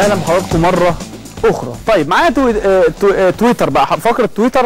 اهلا بحضراتكم مره اخرى طيب معايا تو... آه، تو... آه، تويتر بقى فقره تويتر ايه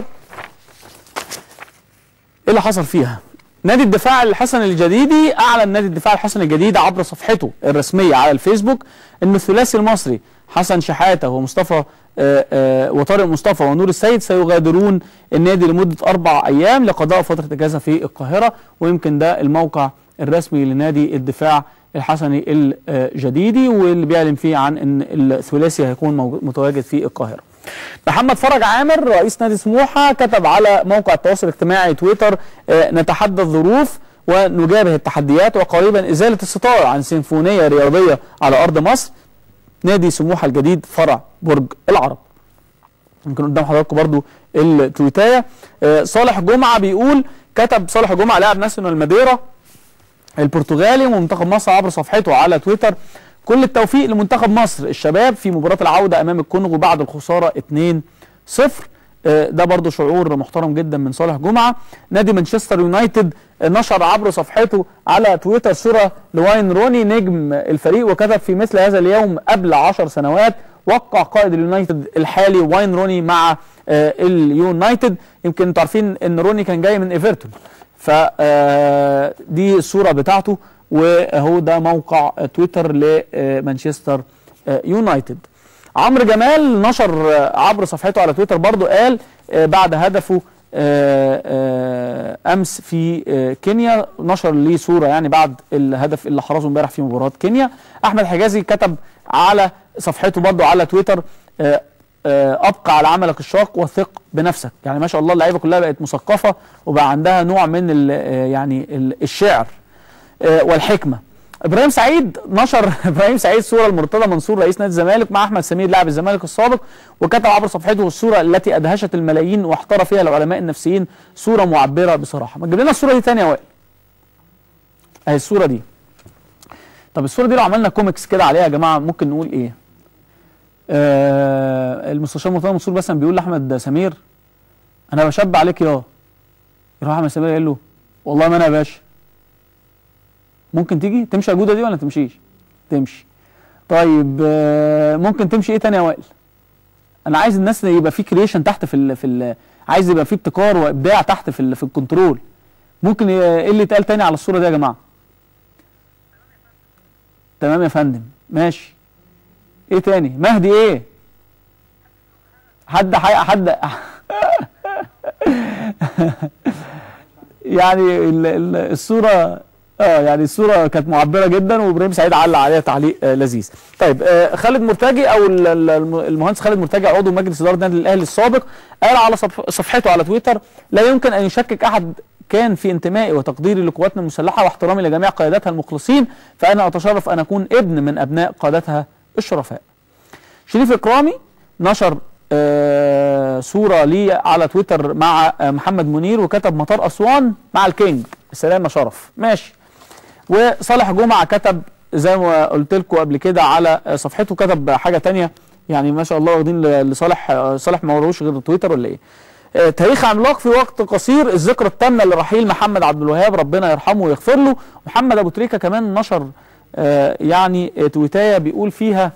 اللي حصل فيها نادي الدفاع الحسن الجديدي اعلن نادي الدفاع الحسن الجديد عبر صفحته الرسميه على الفيسبوك ان الثلاثي المصري حسن شحاته ومصطفى آه، آه، وطارق مصطفى ونور السيد سيغادرون النادي لمده اربع ايام لقضاء فتره اجازه في القاهره ويمكن ده الموقع الرسمي لنادي الدفاع الحسني الجديدي واللي بيعلن فيه عن ان الثلاثي هيكون موجود- متواجد في القاهره. محمد فرج عامر رئيس نادي سموحه كتب على موقع التواصل الاجتماعي تويتر آه، نتحدى الظروف ونجابه التحديات وقريبا ازاله الستار عن سيمفونيه رياضيه على ارض مصر نادي سموحه الجديد فرع برج العرب. يمكن قدام حضراتكم برضو التويتايه آه، صالح جمعه بيقول كتب صالح جمعه لاعب ناسيونال الماديرا البرتغالي ومنتخب مصر عبر صفحته على تويتر كل التوفيق لمنتخب مصر الشباب في مباراة العودة أمام الكونغو بعد الخسارة 2-0 آه، ده برضو شعور محترم جدا من صالح جمعة نادي مانشستر يونايتد آه، نشر عبر صفحته على تويتر صورة لواين روني نجم الفريق وكتب في مثل هذا اليوم قبل عشر سنوات وقع قائد اليونايتد الحالي واين روني مع آه، اليونايتد يمكن انتوا عارفين ان روني كان جاي من ايفرتون فدي الصوره بتاعته وهو ده موقع تويتر لمانشستر يونايتد عمرو جمال نشر آه، عبر صفحته على تويتر برضو قال آه، بعد هدفه آه، آه، امس في آه، كينيا نشر ليه صوره يعني بعد الهدف اللي حرزه امبارح في مباراه كينيا احمد حجازي كتب على صفحته برضو على تويتر آه، آه، ابقى على عملك الشاق وثق بنفسك يعني ما شاء الله اللعيبه كلها بقت مثقفه وبقى عندها نوع من ال- آه، يعني ال- الشعر آه، والحكمه ابراهيم سعيد نشر ابراهيم سعيد صوره لمرتضى منصور رئيس نادي الزمالك مع احمد سمير لاعب الزمالك السابق وكتب عبر صفحته الصوره التي ادهشت الملايين واحتار فيها العلماء النفسيين صوره معبره بصراحه ما تجيب لنا الصوره دي تاني يا وائل اهي الصوره دي طب الصوره دي لو عملنا كوميكس كده عليها يا جماعه ممكن نقول ايه آه المستشار مرتضى منصور مثلا بيقول لاحمد سمير انا بشب عليك يا يروح احمد سمير قال له والله ما انا يا باشا ممكن تيجي تمشي على الجوده دي ولا ما تمشيش تمشي طيب آه ممكن تمشي ايه تاني يا وائل انا عايز الناس يبقى في كرييشن تحت في ال في ال عايز يبقى في ابتكار وابداع تحت في ال في الكنترول ممكن ي- ايه اللي اتقال تاني على الصوره دي يا جماعه تمام يا فندم ماشي ايه تاني مهدي ايه حد حي... حد يعني ال... ال... الصوره اه يعني الصوره كانت معبره جدا وابراهيم سعيد علق عليها تعليق آه لذيذ. طيب آه خالد مرتجي او ال- ال- الم- المهندس خالد مرتجي عضو مجلس اداره النادي الاهلي السابق قال على صف- صفحته على تويتر لا يمكن ان يشكك احد كان في انتمائي وتقديري لقواتنا المسلحه واحترامي لجميع قياداتها المخلصين فانا اتشرف ان اكون ابن من ابناء قادتها الشرفاء. شريف اكرامي نشر آه صوره لي على تويتر مع آه محمد منير وكتب مطار اسوان مع الكينج سلامه شرف ماشي وصالح جمعه كتب زي ما قلت لكم قبل كده على آه، صفحته كتب حاجه تانية يعني ما شاء الله واخدين ل- لصالح آه، صالح ما وروش غير تويتر ولا ايه آه، تاريخ عملاق في وقت قصير الذكرى التامه لرحيل محمد عبد الوهاب ربنا يرحمه ويغفر له محمد ابو تريكه كمان نشر آه، يعني آه، تويتايه بيقول فيها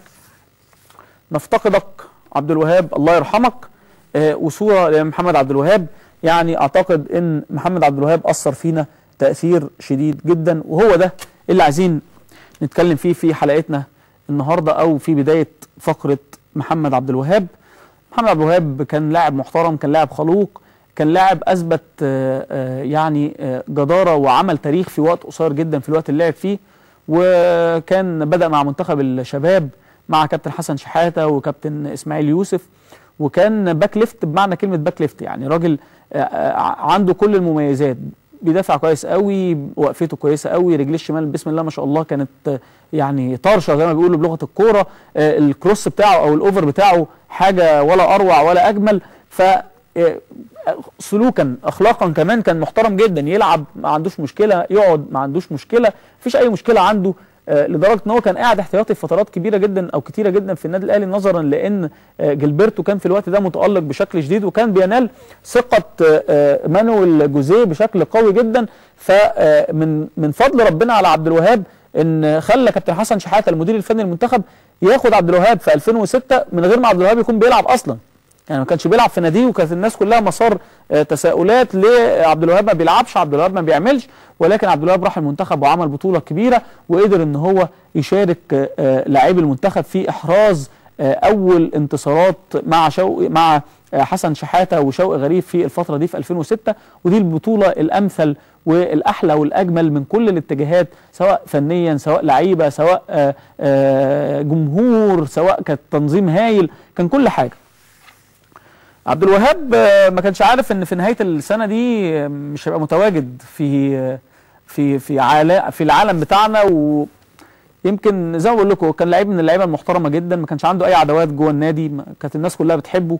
نفتقدك عبد الوهاب الله يرحمك آه وصوره لمحمد عبد الوهاب يعني اعتقد ان محمد عبد الوهاب اثر فينا تاثير شديد جدا وهو ده اللي عايزين نتكلم فيه في حلقتنا النهارده او في بدايه فقره محمد عبد الوهاب محمد عبد الوهاب كان لاعب محترم كان لاعب خلوق كان لاعب اثبت آه، آه، يعني آه، جداره وعمل تاريخ في وقت قصير جدا في الوقت اللي لعب فيه وكان بدا مع منتخب الشباب مع كابتن حسن شحاته وكابتن اسماعيل يوسف وكان باك ليفت بمعنى كلمه باك ليفت يعني راجل آه، آه، عنده كل المميزات بيدافع كويس قوي وقفته كويسه قوي رجليه الشمال بسم الله ما شاء الله كانت آه، يعني طرشه زي ما بيقولوا بلغه الكوره آه، الكروس بتاعه او الاوفر بتاعه حاجه ولا اروع ولا اجمل ف آه، سلوكا اخلاقا كمان كان محترم جدا يلعب ما عندوش مشكله يقعد ما عندوش مشكله مفيش اي مشكله عنده آه، لدرجه ان هو كان قاعد احتياطي في فترات كبيره جدا او كتيره جدا في النادي الاهلي نظرا لان آه، جilberto كان في الوقت ده متالق بشكل شديد وكان بينال ثقه آه، آه، مانويل جوزيه بشكل قوي جدا فمن من فضل ربنا على عبد الوهاب ان خلى كابتن حسن شحاته المدير الفني للمنتخب ياخد عبد الوهاب في 2006 من غير ما عبد الوهاب يكون بيلعب اصلا يعني ما كانش بيلعب في ناديه وكانت الناس كلها مسار آه، تساؤلات ليه عبد الوهاب ما بيلعبش عبد الوهاب ما بيعملش ولكن عبد الوهاب راح المنتخب وعمل بطوله كبيره وقدر ان هو يشارك آه، آه، لاعبي المنتخب في احراز آه، اول انتصارات مع شوقي مع آه، حسن شحاته وشوقي غريب في الفتره دي في 2006 ودي البطوله الامثل والاحلى والاجمل من كل الاتجاهات سواء فنيا سواء لعيبه سواء آه، آه، جمهور سواء كانت تنظيم هايل كان كل حاجه عبد الوهاب آه، ما كانش عارف ان في نهايه السنه دي آه، مش هيبقى متواجد في آه، في في عالم في العالم بتاعنا ويمكن زي ما بقول لكم كان لعيب من اللعيبه المحترمه جدا ما كانش عنده اي عداوات جوه النادي ما- كانت الناس كلها بتحبه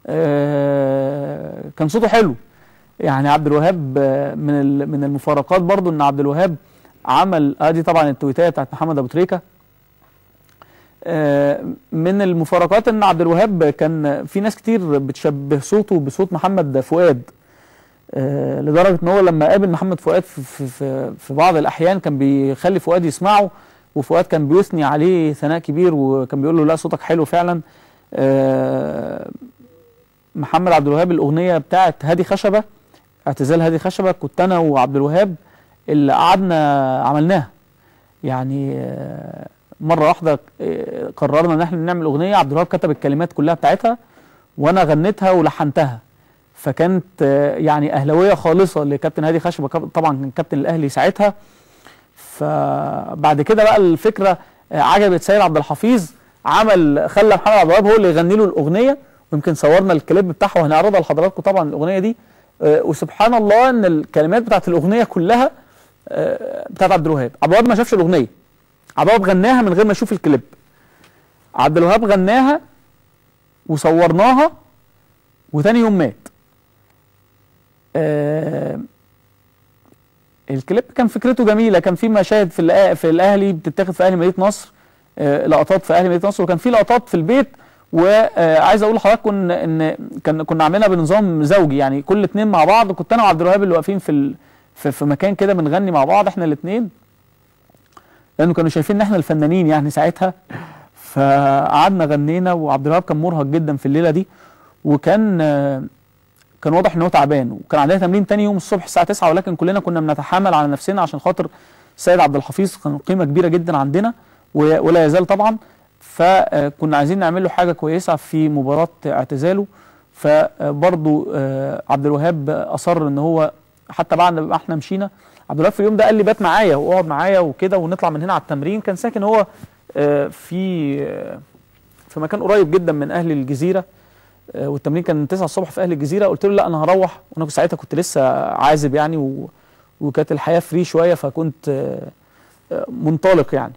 آه، كان صوته حلو يعني عبد الوهاب آه، من ال- من المفارقات برضو ان عبد الوهاب عمل ادي طبعا التويتايه بتاعت محمد ابو تريكه آه، من المفارقات ان عبد الوهاب كان في ناس كتير بتشبه صوته بصوت محمد فؤاد آه، لدرجه ان هو لما قابل محمد فؤاد في, في, في, في بعض الاحيان كان بيخلي فؤاد يسمعه وفؤاد كان بيثني عليه ثناء كبير وكان بيقول له لا صوتك حلو فعلا آه، محمد عبد الوهاب الاغنيه بتاعت هادي خشبه اعتزال هادي خشبه كنت انا وعبد الوهاب اللي قعدنا عملناها يعني آه، مره واحده آه، قررنا ان احنا نعمل اغنيه عبد الوهاب كتب الكلمات كلها بتاعتها وانا غنيتها ولحنتها فكانت آه، يعني اهلاويه خالصه لكابتن هادي خشبه كاب- طبعا كان كابتن الاهلي ساعتها فبعد كده بقى الفكره آه، عجبت سيد عبد الحفيظ عمل خلى محمد عبد الوهاب هو اللي يغني له الاغنيه ويمكن صورنا الكليب بتاعها وهنعرضها لحضراتكم طبعا الاغنيه دي آه، وسبحان الله ان الكلمات بتاعت الاغنيه كلها آه، بتاعت عبد الوهاب عبد الوهاب ما شافش الاغنيه عبد الوهاب غناها من غير ما يشوف الكليب عبد الوهاب غناها وصورناها وتاني يوم مات آه الكليب كان فكرته جميله كان في مشاهد في الأ- في الاهلي بتتاخد في اهلي مدينه نصر آه لقطات في اهلي مدينه نصر وكان في لقطات في البيت وعايز اقول لحضراتكم ان ان كان كنا عاملينها بنظام زوجي يعني كل اتنين مع بعض كنت انا وعبد الوهاب اللي واقفين في ال... في, في مكان كده بنغني مع بعض احنا الاثنين لانه كانوا شايفين ان احنا الفنانين يعني ساعتها فقعدنا غنينا وعبد الوهاب كان مرهق جدا في الليله دي وكان آه، كان واضح ان هو تعبان وكان عندنا تمرين تاني يوم الصبح الساعه 9 ولكن كلنا كنا بنتحامل على نفسنا عشان خاطر السيد عبد الحفيظ كان قيمه كبيره جدا عندنا و- ولا يزال طبعا فكنا عايزين نعمل له حاجه كويسه في مباراه اعتزاله فبرضه عبد الوهاب اصر ان هو حتى بعد ما احنا مشينا عبد الوهاب في اليوم ده قال لي بات معايا واقعد معايا وكده ونطلع من هنا على التمرين كان ساكن هو آه، في آه، في مكان قريب جدا من اهل الجزيره آه، والتمرين كان 9 الصبح في اهل الجزيره قلت له لا انا هروح وانا كنت ساعتها كنت لسه عازب يعني و... وكانت الحياه فري شويه فكنت آه، آه، منطلق يعني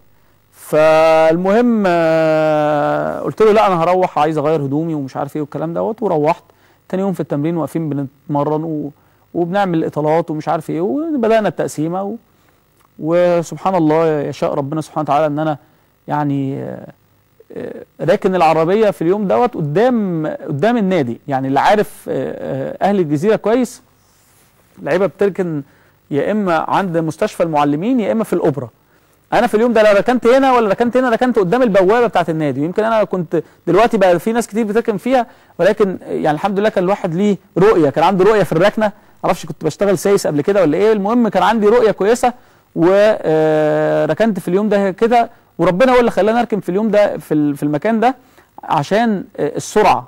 فالمهم آه، قلت له لا انا هروح عايز اغير هدومي ومش عارف ايه والكلام دوت وروحت تاني يوم في التمرين واقفين بنتمرن و... وبنعمل اطالات ومش عارف ايه وبدانا التقسيمه و... وسبحان الله يشاء ربنا سبحانه وتعالى ان انا يعني آه، آه، راكن العربيه في اليوم دوت قدام قدام النادي يعني اللي عارف آه، آه، اهل الجزيره كويس لعيبه بتركن يا اما عند مستشفى المعلمين يا اما في الاوبرا انا في اليوم ده لا ركنت هنا ولا ركنت هنا ركنت قدام البوابه بتاعه النادي ويمكن انا كنت دلوقتي بقى في ناس كتير بتركن فيها ولكن يعني الحمد لله كان الواحد ليه رؤيه كان عنده رؤيه في الركنه معرفش كنت بشتغل سايس قبل كده ولا ايه المهم كان عندي رؤيه كويسه وركنت في اليوم ده كده وربنا هو اللي خلاني اركن في اليوم ده في ال- في المكان ده عشان آه، السرعه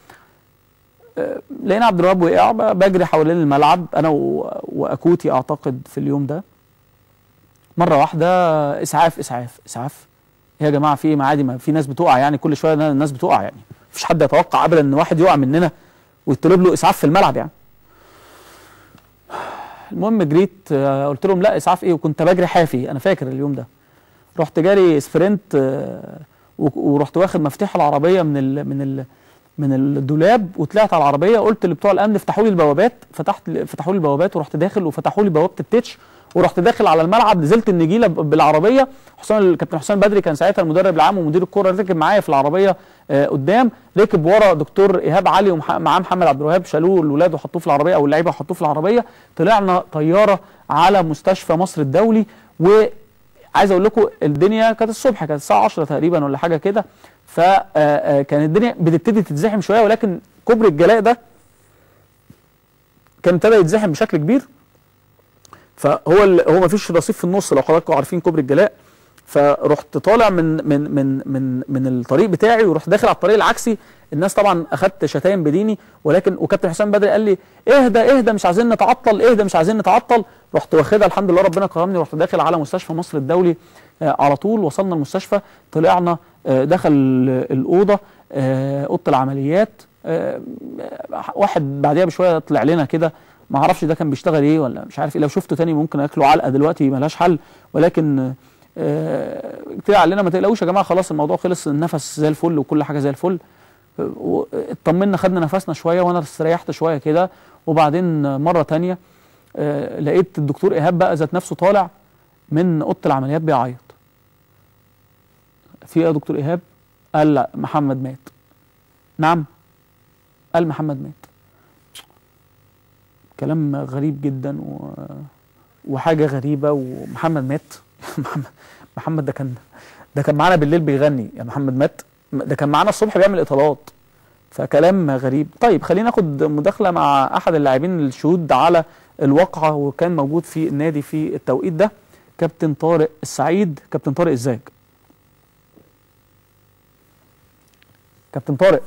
آه، لقينا عبد الوهاب وقع ب- بجري حوالين الملعب انا و- واكوتي اعتقد في اليوم ده مره واحده اسعاف اسعاف اسعاف إيه يا جماعه في ايه ما عادي ما في ناس بتقع يعني كل شويه الناس بتقع يعني مفيش حد يتوقع ابدا ان واحد يقع مننا ويطلب له اسعاف في الملعب يعني المهم جريت آه، قلت لهم لا اسعاف ايه وكنت بجري حافي انا فاكر اليوم ده رحت جاري سبرنت آه، و- ورحت واخد مفتاح العربيه من ال من ال من الدولاب وطلعت على العربيه قلت لبتوع الامن افتحوا لي البوابات فتحت فتحوا لي البوابات ورحت داخل وفتحوا لي بوابه التتش ورحت داخل على الملعب نزلت النجيله ب- بالعربيه حسام الكابتن حسام بدري كان ساعتها المدرب العام ومدير الكوره ركب معايا في العربيه آه قدام ركب ورا دكتور ايهاب علي ومعاه محمد عبد الوهاب شالوه الولاد وحطوه في العربيه او اللعيبه وحطوه في العربيه طلعنا طياره على مستشفى مصر الدولي و عايز اقول لكم الدنيا كانت الصبح كانت الساعه 10 تقريبا ولا حاجه كده فكان الدنيا بتبتدي تتزحم شويه ولكن كوبري الجلاء ده كان ابتدى يتزحم بشكل كبير فهو ال- هو ما فيش رصيف في النص لو حضراتكم عارفين كوبري الجلاء فرحت طالع من من من من من الطريق بتاعي ورحت داخل على الطريق العكسي الناس طبعا اخدت شتايم بديني ولكن وكابتن حسام بدري قال لي اهدى اهدى مش عايزين نتعطل اهدى مش عايزين نتعطل رحت واخدها الحمد لله ربنا كرمني ورحت داخل على مستشفى مصر الدولي آه على طول وصلنا المستشفى طلعنا آه دخل الاوضه آه اوضه العمليات آه واحد بعديها بشويه طلع لنا كده ما اعرفش ده كان بيشتغل ايه ولا مش عارف ايه لو شفته تاني ممكن اكله علقه دلوقتي ملهاش حل ولكن آه، طلع علينا ما تقلقوش يا جماعه خلاص الموضوع خلص النفس زي الفل وكل حاجه زي الفل آه، و- اطمنا خدنا نفسنا شويه وانا استريحت شويه كده وبعدين آه، مره تانية آه، لقيت الدكتور ايهاب بقى ذات نفسه طالع من اوضه العمليات بيعيط في ايه يا دكتور ايهاب قال لا محمد مات نعم قال محمد مات كلام غريب جدا و... وحاجه غريبه ومحمد مات محمد محمد ده كان ده كان معانا بالليل بيغني يا محمد مات ده كان معانا الصبح بيعمل اطالات فكلام غريب طيب خلينا ناخد مداخله مع احد اللاعبين الشهود على الواقعه وكان موجود في النادي في التوقيت ده كابتن طارق السعيد كابتن طارق ازيك كابتن طارق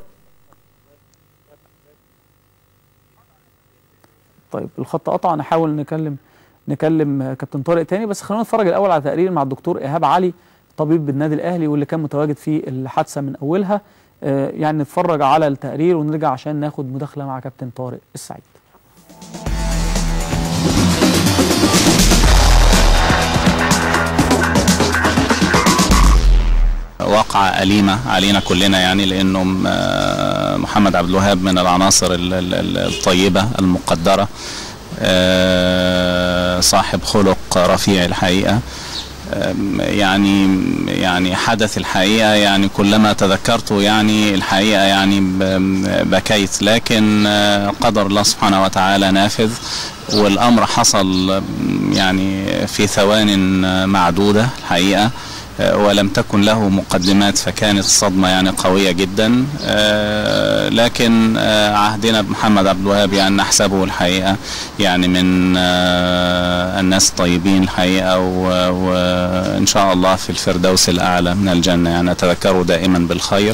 طيب الخط قطع نحاول نكلم نكلم كابتن طارق تاني بس خلينا نتفرج الاول على تقرير مع الدكتور ايهاب علي طبيب بالنادي الاهلي واللي كان متواجد في الحادثه من اولها آه، يعني نتفرج على التقرير ونرجع عشان ناخد مداخله مع كابتن طارق السعيد واقعة أليمة علينا كلنا يعني لأنه م- آه، محمد عبد الوهاب من العناصر ال- ال- ال- الطيبة المقدرة آه، صاحب خلق رفيع الحقيقة آم، يعني يعني حدث الحقيقة يعني كلما تذكرته يعني الحقيقة يعني ب- بكيت لكن آه، قدر الله سبحانه وتعالى نافذ والأمر حصل يعني في ثوان معدودة الحقيقة آه، ولم تكن له مقدمات فكانت الصدمة يعني قوية جدا آه، لكن آه، عهدنا بمحمد عبد الوهاب يعني نحسبه الحقيقة يعني من آه، الناس الطيبين الحقيقة و- وإن شاء الله في الفردوس الأعلى من الجنة يعني نتذكره دائما بالخير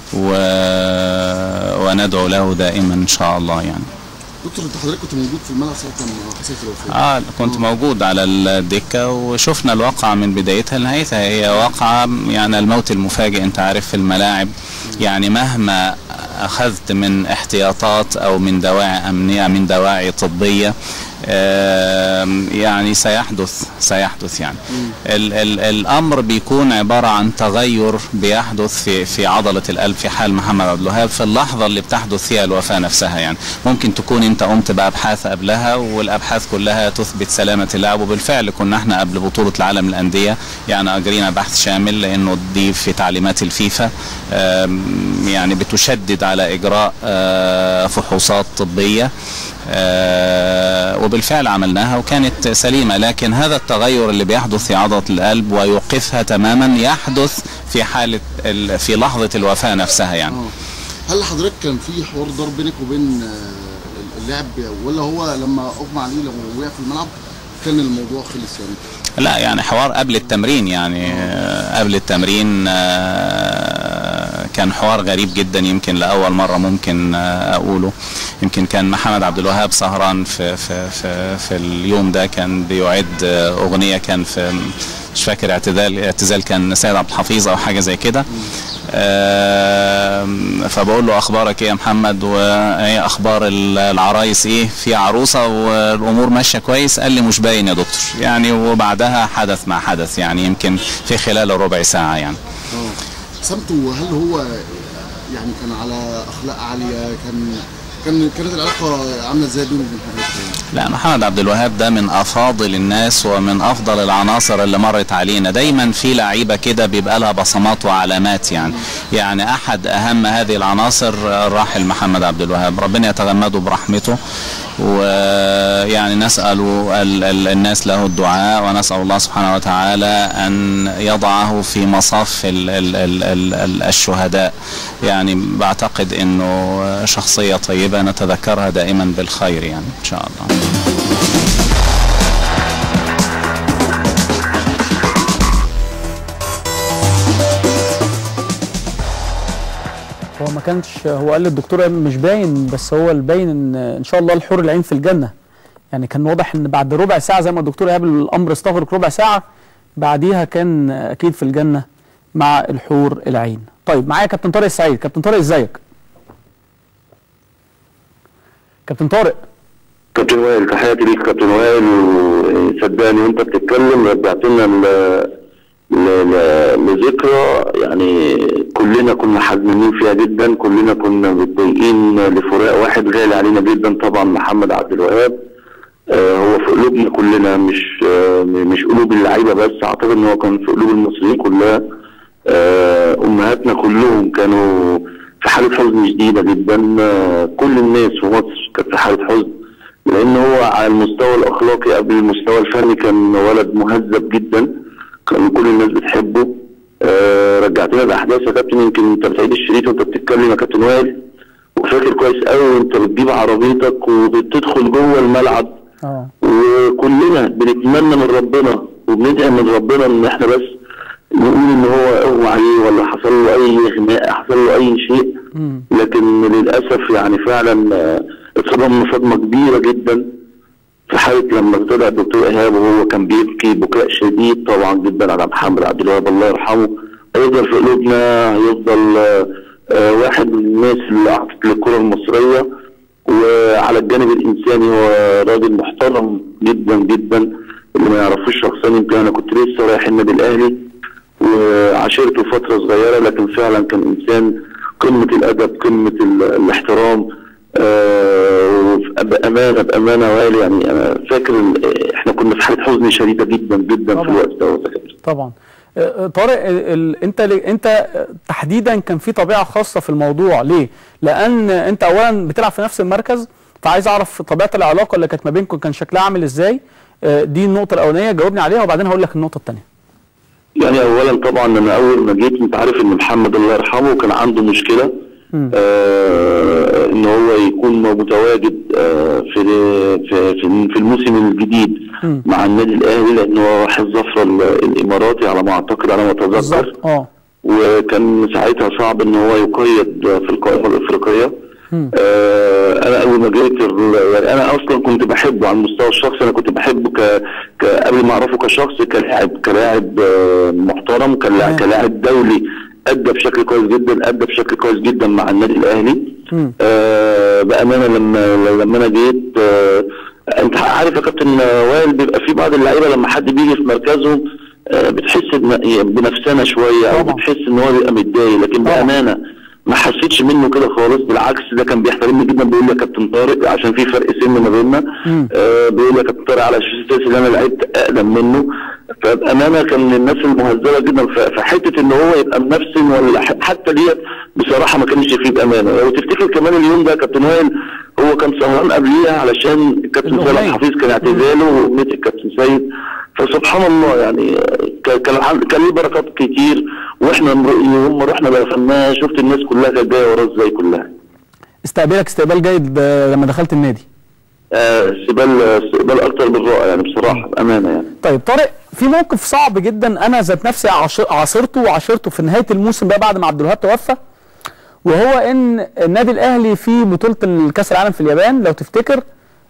و- وندعو له دائما إن شاء الله يعني دكتور انت حضرتك كنت موجود في الملعب ساعه لما حصلت الوفاه اه كنت موجود على الدكة وشفنا الواقعة من بدايتها لنهايتها هي واقعة يعني الموت المفاجئ انت عارف في الملاعب يعني مهما اخذت من احتياطات او من دواعي امنية من دواعي طبية آم، يعني سيحدث سيحدث يعني ال ال الامر بيكون عباره عن تغير بيحدث في في عضله القلب في حال محمد عبد الوهاب في اللحظه اللي بتحدث فيها الوفاه نفسها يعني ممكن تكون انت قمت بابحاث قبلها والابحاث كلها تثبت سلامه اللاعب وبالفعل كنا احنا قبل بطوله العالم للانديه يعني اجرينا بحث شامل لانه دي في تعليمات الفيفا آم، يعني بتشدد على اجراء آه، فحوصات طبيه آه، وبالفعل عملناها وكانت سليمة لكن هذا التغير اللي بيحدث في عضلة القلب ويوقفها تماما يحدث في حالة ال- في لحظة الوفاة نفسها يعني اه هل حضرتك كان في حوار ضرب بينك وبين آه، اللاعب ولا هو لما اغمى عليه لما وقع في الملعب كان الموضوع خلص يعني لا يعني حوار قبل التمرين يعني آه، قبل التمرين آه، كان حوار غريب جدا يمكن لأول مرة ممكن آه، أقوله يمكن كان محمد عبد الوهاب سهران في في في, في اليوم ده كان بيعد آه، أغنية كان في مش فاكر اعتزال اعتزال كان سيد عبد الحفيظ أو حاجة زي كده آم، فبقول له اخبارك ايه يا محمد وايه اخبار ال- العرايس ايه في عروسه والامور ماشيه كويس قال لي مش باين يا دكتور يعني وبعدها حدث ما حدث يعني يمكن في خلال ربع ساعه يعني اه سمته هل هو يعني كان على اخلاق عاليه كان كان كانت العلاقه عامله ازاي بينه وبين حضرتك يعني؟ لا محمد عبد الوهاب ده من افاضل الناس ومن افضل العناصر اللي مرت علينا دايما في لعيبه كده بيبقى لها بصمات وعلامات يعني يعني احد اهم هذه العناصر الراحل محمد عبد الوهاب ربنا يتغمده برحمته يعني نسأل ال- ال- الناس له الدعاء ونسأل الله سبحانه وتعالى أن يضعه في مصاف ال- ال- ال- ال- ال- الشهداء يعني بعتقد أنه شخصية طيبة نتذكرها دائما بالخير يعني إن شاء الله هو ما كانش هو قال للدكتور مش باين بس هو الباين ان ان شاء الله الحور العين في الجنه يعني كان واضح ان بعد ربع ساعه زي ما الدكتور ايهاب الامر استغرق ربع ساعه بعديها كان اكيد في الجنه مع الحور العين طيب معايا كابتن طارق السعيد كابتن طارق ازيك كابتن طارق كابتن وائل تحياتي ليك كابتن وائل وصدقني وانت بتتكلم رجعت لنا ل- ل- ل- لذكرى يعني كلنا كنا حزنين فيها جدا كلنا كنا متضايقين لفراق واحد غالي علينا جدا طبعا محمد عبد الوهاب آه، هو في قلوبنا كلنا مش آه، مش قلوب اللعيبه بس اعتقد ان هو كان في قلوب المصريين كلها آه، امهاتنا كلهم كانوا في حاله حزن شديده جدا آه، كل الناس في مصر كانت في حاله حزن لان هو على المستوى الاخلاقي قبل المستوى الفني كان ولد مهذب جدا كان كل الناس بتحبه آه، رجعتنا الاحداث يا كابتن يمكن انت بتعيد الشريط وانت بتتكلم يا كابتن وائل وفاكر كويس قوي وانت بتجيب عربيتك وبتدخل جوه الملعب اه وكلنا بنتمنى من ربنا وبندعي من ربنا ان احنا بس نقول ان هو اغمى عليه ولا حصل له اي اغماء حصل له اي شيء مم. لكن للاسف يعني فعلا آه، اتصدمنا صدمه كبيره جدا في حاله لما طلع الدكتور ايهاب وهو كان بيبكي بكاء شديد طبعا جدا على محمد عبد الوهاب الله يرحمه هيفضل في قلوبنا هيفضل آه، آه، واحد من الناس اللي اعطت للكره المصريه وعلى الجانب الانساني هو راجل محترم جدا جدا اللي ما يعرفوش شخصيا يمكن انا كنت لسه رايح النادي الاهلي وعاشرته فتره صغيره لكن فعلا كان انسان قمه الادب قمه ال- الاحترام آه، بامانه بامانه وائل يعني انا فاكر ال- احنا كنا في حاله حزن شديده جدا جدا في طبعا. الوقت دوت يا كابتن. طبعا آه، آه، طارق ال- ال- انت ل- انت آه، تحديدا كان في طبيعه خاصه في الموضوع ليه؟ لان انت اولا بتلعب في نفس المركز فعايز اعرف طبيعه العلاقه اللي كانت ما بينكم كان شكلها عامل ازاي؟ آه، دي النقطه الاولانيه جاوبني عليها وبعدين هقول لك النقطه الثانيه. يعني اولا طبعا انا اول ما جيت انت عارف ان محمد الله يرحمه كان عنده مشكله مم. آه ان هو يكون متواجد آه في في في في الموسم الجديد مم. مع النادي الاهلي لان هو راح الظفره ال- الاماراتي على ما اعتقد على ما اتذكر بالظبط اه وكان ساعتها صعب ان هو يقيد في القائمه الافريقيه مم. آه انا اول ما جيت ال- يعني انا اصلا كنت بحبه على المستوى الشخصي انا كنت بحبه ك... ك... قبل ما اعرفه كشخص كلاعب كلاعب آه، محترم كلاعب, تمام. كلاعب دولي ادى بشكل كويس جدا ادى بشكل كويس جدا مع النادي الاهلي مم. آه بامانه لما لما انا جيت آه انت عارف يا كابتن وائل بيبقى في بعض اللعيبه لما حد بيجي في مركزهم آه بتحس بن- بنفسنا شويه او طبعا. بتحس ان هو بيبقى متضايق لكن طبعا. بامانه ما حسيتش منه كده خالص بالعكس ده كان بيحترمني جدا بيقول لي يا كابتن طارق عشان في فرق سن ما بيننا مم. آه بيقول لي يا كابتن طارق على اساس ان انا لعبت اقدم منه فبامانه كان من الناس المهذبه جدا ف- فحته ان هو يبقى منفسن ولا ح- حتى ديت بصراحه ما كانش فيه بامانه لو تفتكر كمان اليوم ده يا كابتن وائل هو كان سهران قبليها علشان الكابتن الأغنية. سيد حفيظ كان اعتزاله واغنيه الكابتن سيد فسبحان الله يعني ك- كان عن- كان ليه بركات كتير واحنا مر- يوم ما رحنا دفناه شفت الناس كلها كانت جايه وراه ازاي كلها استقبالك استقبال جيد آه، لما دخلت النادي. آه، استقبال استقبال اكتر من رائع يعني بصراحه بامانه يعني طيب طارق في موقف صعب جدا انا ذات نفسي عاش- عاصرته وعاشرته في نهايه الموسم بقى بعد ما عبد الوهاب توفى وهو ان النادي الاهلي في بطوله الكاس العالم في اليابان لو تفتكر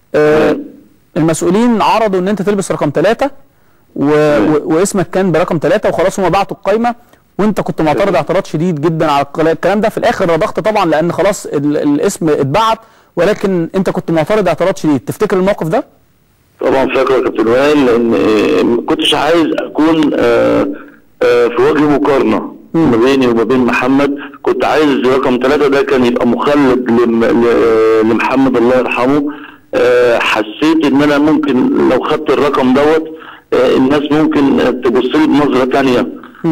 آه المسؤولين عرضوا ان انت تلبس رقم ثلاثة و... و... واسمك كان برقم ثلاثة وخلاص هم بعتوا القايمه وانت كنت معترض اعتراض شديد جدا على الكلا- الكلام ده في الاخر رضخت طبعا لان خلاص ال... الاسم اتبعت ولكن انت كنت معترض اعتراض شديد تفتكر الموقف ده؟ طبعا فاكر يا كابتن وائل لان آه، ما كنتش عايز اكون آه، آه، في وجه مقارنه ما بيني وما بين محمد كنت عايز رقم ثلاثة ده كان يبقى مخلد لم- ل- لمحمد الله يرحمه آه، حسيت ان انا ممكن لو خدت الرقم دوت آه، الناس ممكن آه، تبص لي بنظره ثانيه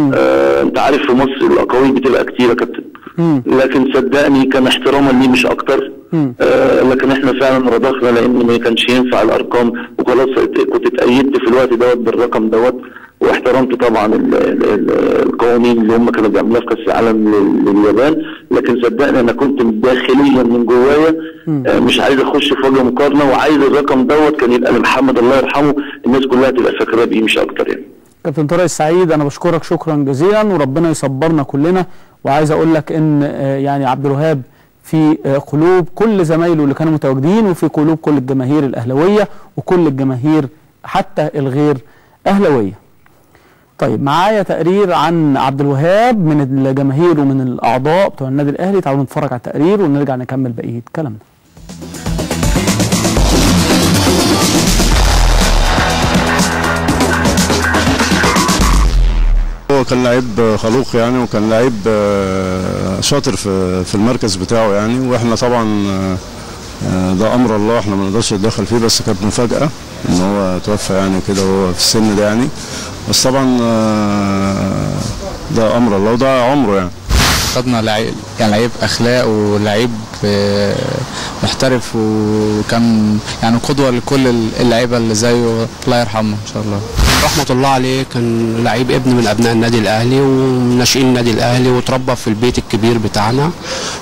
انت عارف في مصر الاقاويل بتبقى كتير يا كابتن مم. لكن صدقني كان احتراما ليه مش اكتر آه لكن احنا فعلا رضخنا لان ما كانش ينفع الارقام وخلاص كنت اتأيدت في الوقت دوت بالرقم دوت واحترمت طبعا ال- ال- ال- القوانين اللي هم كانوا بيعملوها في كاس العالم لل- لليابان لكن صدقني انا كنت داخليا من جوايا آه، مش عايز اخش في وجه مقارنه وعايز الرقم دوت كان يبقى لمحمد الله يرحمه الناس كلها تبقى فاكراه بيه مش اكتر يعني كابتن طارق السعيد انا بشكرك شكرا جزيلا وربنا يصبرنا كلنا وعايز اقول لك ان آه، يعني عبد الوهاب في آه، قلوب كل زمايله اللي كانوا متواجدين وفي قلوب كل الجماهير الاهلاويه وكل الجماهير حتى الغير اهلاويه. طيب معايا تقرير عن عبد الوهاب من الجماهير ومن الاعضاء بتوع النادي الاهلي تعالوا نتفرج على التقرير ونرجع نكمل بقيه كلامنا. هو كان لعيب خلوق يعني وكان لعيب آه، شاطر في في المركز بتاعه يعني واحنا طبعا آه، آه، ده امر الله احنا ما نقدرش نتدخل فيه بس كانت مفاجاه ان هو توفى يعني كده وهو في السن ده يعني بس طبعا آه، ده امر الله وده عمره يعني خدنا لعيب يعني لعيب اخلاق ولعيب آه، محترف وكان يعني قدوه لكل اللعيبه اللي زيه الله يرحمه ان شاء الله رحمة الله عليه كان لعيب ابن من أبناء النادي الأهلي وناشئين النادي الأهلي وتربى في البيت الكبير بتاعنا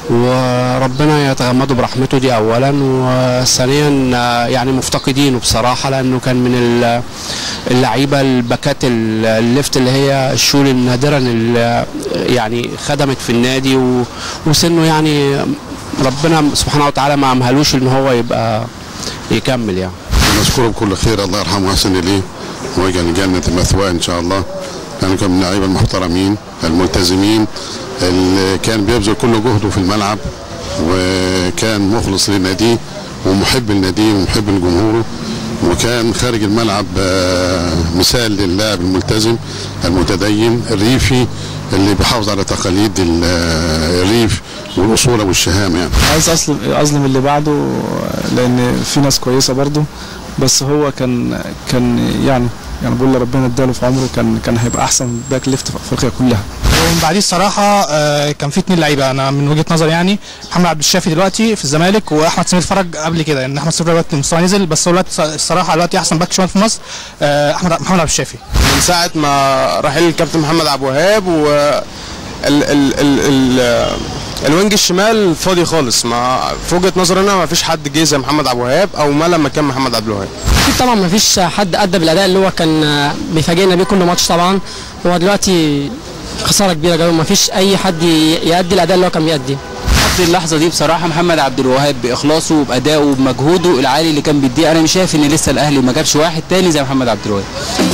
وربنا يتغمده برحمته دي أولا وثانيا آه، يعني مفتقدينه بصراحة لأنه كان من ال- اللعيبة الباكات ال- الليفت اللي هي الشول النادرة اللي يعني خدمت في النادي و- وسنه يعني ربنا سبحانه وتعالى ما عمهلوش ان هو يبقى يكمل يعني نشكره بكل خير الله يرحمه ويحسن اليه ويجعل جنة مثواه ان شاء الله لانه كان من اللعيبه المحترمين الملتزمين اللي كان بيبذل كل جهده في الملعب وكان مخلص لناديه ومحب لناديه ومحب لجمهوره وكان خارج الملعب آه، مثال للاعب الملتزم المتدين الريفي اللي بيحافظ على تقاليد ال- آه، الريف والاصوله والشهامه يعني عايز اظلم اظلم اللي بعده لان في ناس كويسه برضه بس هو كان كان يعني يعني بقول ربنا اداله في عمره كان كان هيبقى احسن باك ليفت في افريقيا كلها ومن بعديه الصراحه آه، كان في اتنين لعيبه انا من وجهه نظري يعني محمد عبد الشافي دلوقتي في الزمالك واحمد سمير فرج قبل كده يعني احمد سمير دلوقتي مستواه نزل بس هو دلوقتي الصراحه دلوقتي احسن باك شمال في مصر آه، احمد محمد عبد الشافي من ساعة ما رحيل الكابتن محمد عبد الوهاب و ال ال ال ال الوينج الشمال فاضي خالص ما في وجهة نظري انا ما فيش حد جه زي محمد عبد الوهاب او ما لما كان محمد عبد الوهاب اكيد طبعا ما فيش حد ادى بالاداء اللي هو كان آه، بيفاجئنا بيه كل ماتش طبعا هو دلوقتي خساره كبيره جدا ما فيش اي حد ي- يأدي الاداء اللي هو كان بيأديه لحد اللحظه دي بصراحه محمد عبد الوهاب باخلاصه وبادائه وبمجهوده العالي اللي كان بيديه انا مش شايف ان لسه الاهلي ما جابش واحد تاني زي محمد عبد الوهاب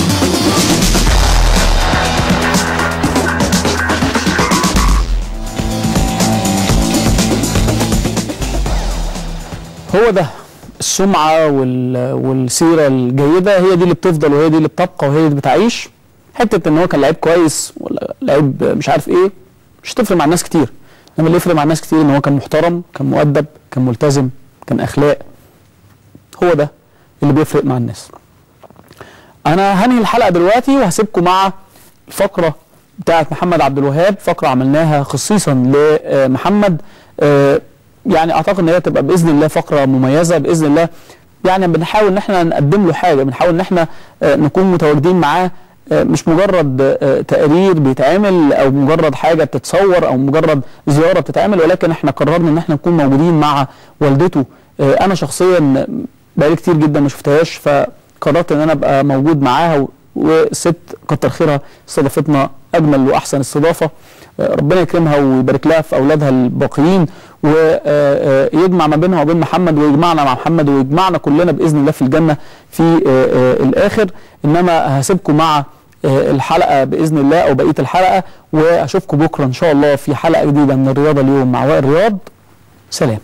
هو ده السمعة وال... والسيرة الجيدة هي دي اللي بتفضل وهي دي اللي بتبقى وهي دي اللي بتعيش حتة ان هو كان لعيب كويس ولا لعيب مش عارف ايه مش هتفرق مع الناس كتير انما اللي يفرق مع الناس كتير ان هو كان محترم كان مؤدب كان ملتزم كان اخلاق هو ده اللي بيفرق مع الناس انا هنهي الحلقة دلوقتي وهسيبكم مع الفقرة بتاعت محمد عبد الوهاب فقرة عملناها خصيصا لمحمد آه، يعني اعتقد ان هي تبقى باذن الله فقره مميزه باذن الله يعني بنحاول ان احنا نقدم له حاجه بنحاول ان احنا آه، نكون متواجدين معاه آه، مش مجرد آه، تقرير بيتعمل او مجرد حاجه بتتصور او مجرد زياره بتتعمل ولكن احنا قررنا ان احنا نكون موجودين مع والدته آه، انا شخصيا بقالي كتير جدا ما شفتهاش فقررت ان انا ابقى موجود معاها و- والست كتر خيرها استضافتنا اجمل واحسن استضافه آه، ربنا يكرمها ويبارك لها في اولادها الباقيين ويجمع ما بينها وبين محمد ويجمعنا مع محمد ويجمعنا كلنا باذن الله في الجنه في آه، آه، الاخر انما هسيبكم مع آه، الحلقه باذن الله او بقيه الحلقه واشوفكم بكره ان شاء الله في حلقه جديده من الرياضه اليوم مع وائل رياض سلام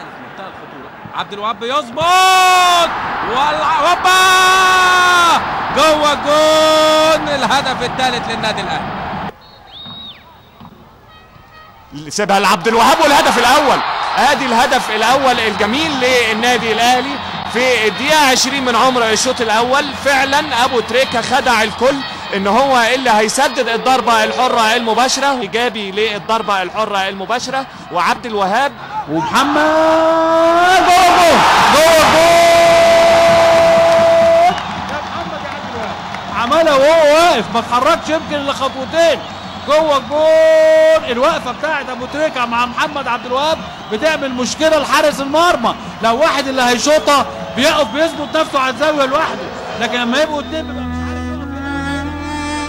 عبد الوهاب يظبط والع- هوبا جوه الجون الهدف الثالث للنادي الاهلي سيبها لعبد الوهاب والهدف الاول ادي الهدف الاول الجميل للنادي الاهلي في الدقيقه 20 من عمر الشوط الاول فعلا ابو تريكه خدع الكل ان هو اللي هيسدد الضربه الحره المباشره ايجابي للضربه الحره المباشره وعبد الوهاب ومحمد جوه الجون جوه عملها وهو واقف ما اتحركش يمكن الا خطوتين جوه الجون الوقفه بتاعت ابو تريكه مع محمد عبد الوهاب بتعمل مشكله لحارس المرمى لو واحد اللي هيشوطها بيقف بيظبط نفسه على الزاويه لوحده لكن لما يبقوا اتنين بيبقى مش عارف